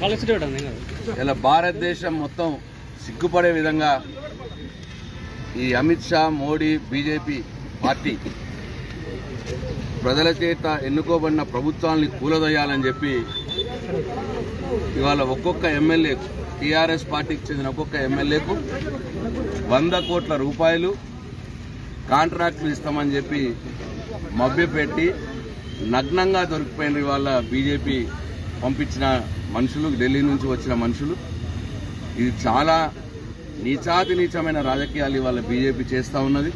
ఇలా భారతదేశం మొత్తం సిగ్గుపడే విధంగా ఈ అమిత్ షా మోడీ బీజేపీ పార్టీ ప్రజల చేత ఎన్నుకోబడిన ప్రభుత్వాన్ని కూలదొయ్యాలని చెప్పి ఇవాళ ఒక్కొక్క ఎమ్మెల్యే టీఆర్ఎస్ పార్టీకి చెందిన ఒక్కొక్క ఎమ్మెల్యేకు వంద కోట్ల రూపాయలు కాంట్రాక్టులు ఇస్తామని చెప్పి మభ్యపెట్టి నగ్నంగా దొరికిపోయిన ఇవాళ బీజేపీ పంపించిన మనుషులు ఢిల్లీ నుంచి వచ్చిన మనుషులు ఇది చాలా నీచాతి నీచమైన రాజకీయాలు ఇవాళ బీజేపీ చేస్తూ ఉన్నది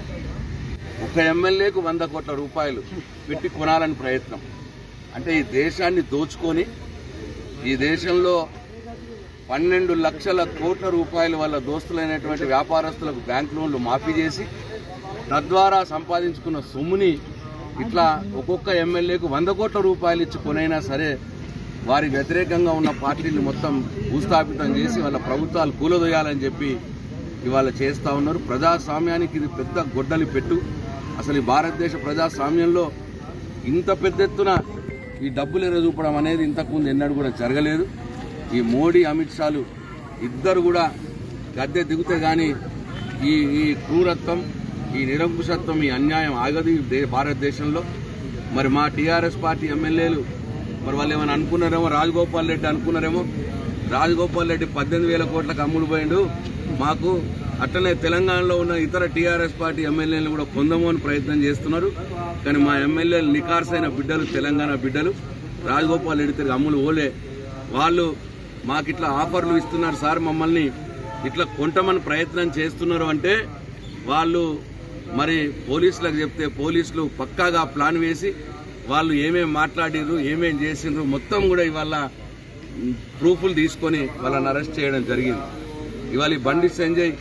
ఒక ఎమ్మెల్యేకు వంద కోట్ల రూపాయలు పెట్టి కొనాలని ప్రయత్నం అంటే ఈ దేశాన్ని దోచుకొని ఈ దేశంలో పన్నెండు లక్షల కోట్ల రూపాయలు వాళ్ళ దోస్తులైనటువంటి వ్యాపారస్తులకు బ్యాంక్ లోన్లు మాఫీ చేసి తద్వారా సంపాదించుకున్న సొమ్ముని ఇట్లా ఒక్కొక్క ఎమ్మెల్యేకు వంద కోట్ల రూపాయలు ఇచ్చి కొనైనా సరే వారి వ్యతిరేకంగా ఉన్న పార్టీలు మొత్తం భూస్థాపితం చేసి వాళ్ళ ప్రభుత్వాలు కూలదోయాలని చెప్పి ఇవాళ చేస్తూ ఉన్నారు ప్రజాస్వామ్యానికి ఇది పెద్ద గొడ్డలి పెట్టు అసలు ఈ భారతదేశ ప్రజాస్వామ్యంలో ఇంత పెద్ద ఎత్తున ఈ డబ్బులు ఎరచూపడం అనేది ఇంతకుముందు ఎన్నడూ కూడా జరగలేదు ఈ మోడీ అమిత్ షాలు ఇద్దరు కూడా గద్దె దిగుతే కానీ ఈ ఈ క్రూరత్వం ఈ నిరంకుశత్వం ఈ అన్యాయం ఆగదు ఈ దే- భారతదేశంలో మరి మా టీఆర్ఎస్ పార్టీ ఎమ్మెల్యేలు మరి వాళ్ళు ఏమైనా అనుకున్నారేమో రాజగోపాల్ రెడ్డి అనుకున్నారేమో రాజగోపాల్ రెడ్డి పద్దెనిమిది వేల కోట్లకు అమ్ముడు పోయిండు మాకు అట్లనే తెలంగాణలో ఉన్న ఇతర టీఆర్ఎస్ పార్టీ ఎమ్మెల్యేలను కూడా పొందము అని ప్రయత్నం చేస్తున్నారు కానీ మా ఎమ్మెల్యేలు నికార్సైన బిడ్డలు తెలంగాణ బిడ్డలు రాజగోపాల్ రెడ్డి తిరిగి అమ్ములు ఓలే వాళ్ళు మాకు ఇట్లా ఆఫర్లు ఇస్తున్నారు సార్ మమ్మల్ని ఇట్లా కొంటమని ప్రయత్నం చేస్తున్నారు అంటే వాళ్ళు మరి పోలీసులకు చెప్తే పోలీసులు పక్కాగా ప్లాన్ వేసి వాళ్ళు ఏమేం మాట్లాడిర్రు ఏమేం చేసిండ్రు మొత్తం కూడా ఇవాళ మ్, ప్రూఫ్లు తీసుకొని వాళ్ళని అరెస్ట్ చేయడం జరిగింది ఇవాళ ఈ బండి సంజయ్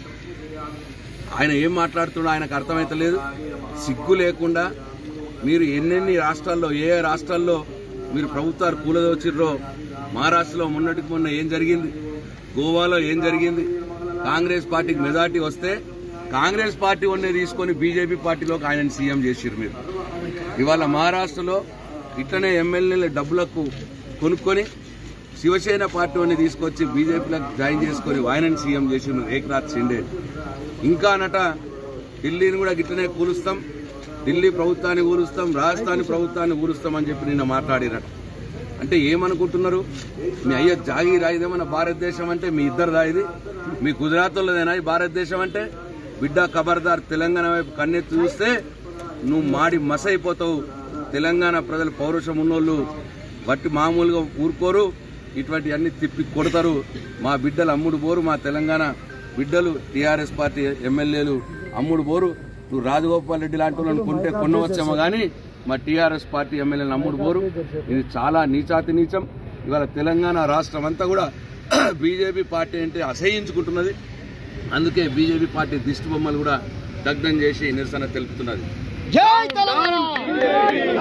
ఆయన ఏం మాట్లాడుతుండో ఆయనకు అర్థమైతలేదు సిగ్గు లేకుండా మీరు ఎన్నెన్ని రాష్ట్రాల్లో ఏ ఏ రాష్ట్రాల్లో మీరు ప్రభుత్వాలు కూలదోచిర్రో మహారాష్ట్రలో మొన్నటికి మొన్న ఏం జరిగింది గోవాలో ఏం జరిగింది కాంగ్రెస్ పార్టీకి మెజార్టీ వస్తే కాంగ్రెస్ పార్టీ ఉన్నే తీసుకొని బీజేపీ పార్టీలోకి ఆయనని సీఎం చేసిర్రు మీరు ఇవాళ మహారాష్ట్రలో ఇట్లనే ఎమ్మెల్యేల డబ్బులకు కొనుక్కొని శివసేన పార్టీ వాడిని తీసుకొచ్చి బీజేపీలకు జాయిన్ చేసుకొని ఆయనని సీఎం చేసిండు ఏక్నాథ్ షిండే ఇంకా నట ఢిల్లీని కూడా గిట్లనే కూలుస్తాం ఢిల్లీ ప్రభుత్వాన్ని కూలుస్తాం రాజస్థాన్ ప్రభుత్వాన్ని కూలుస్తాం అని చెప్పి నిన్న మాట్లాడినట్టు అంటే ఏమనుకుంటున్నారు మీ అయ్య జాగీర్ రాయిదే మన భారతదేశం అంటే మీ ఇద్దరు రాయిది మీ గుజరాత్ వాళ్ళదేనా ఈ భారతదేశం అంటే బిడ్డ ఖబర్దార్ తెలంగాణ వైపు కన్నెత్తి చూస్తే నువ్వు మాడి మసైపోతావు తెలంగాణ ప్రజలు పౌరుషం ఉన్నోళ్ళు బట్టి మామూలుగా ఊరుకోరు ఇటువంటి అన్ని తిప్పి కొడతారు మా బిడ్డలు అమ్ముడు పోరు మా తెలంగాణ బిడ్డలు టీఆర్ఎస్ పార్టీ ఎమ్మెల్యేలు అమ్ముడు పోరు నువ్వు రాజగోపాల్ రెడ్డి లాంటి వాళ్ళని కొంటే కొనవచ్చేమో కానీ మా టీఆర్ఎస్ పార్టీ ఎమ్మెల్యేలు అమ్ముడు పోరు ఇది చాలా నీచాతి నీచం ఇవాళ తెలంగాణ రాష్ట్రం అంతా కూడా బీజేపీ పార్టీ అంటే అసహించుకుంటున్నది అందుకే బీజేపీ పార్టీ దిష్టి బొమ్మలు కూడా దగ్ధం చేసి నిరసన తెలుపుతున్నది జై తెలంగాణ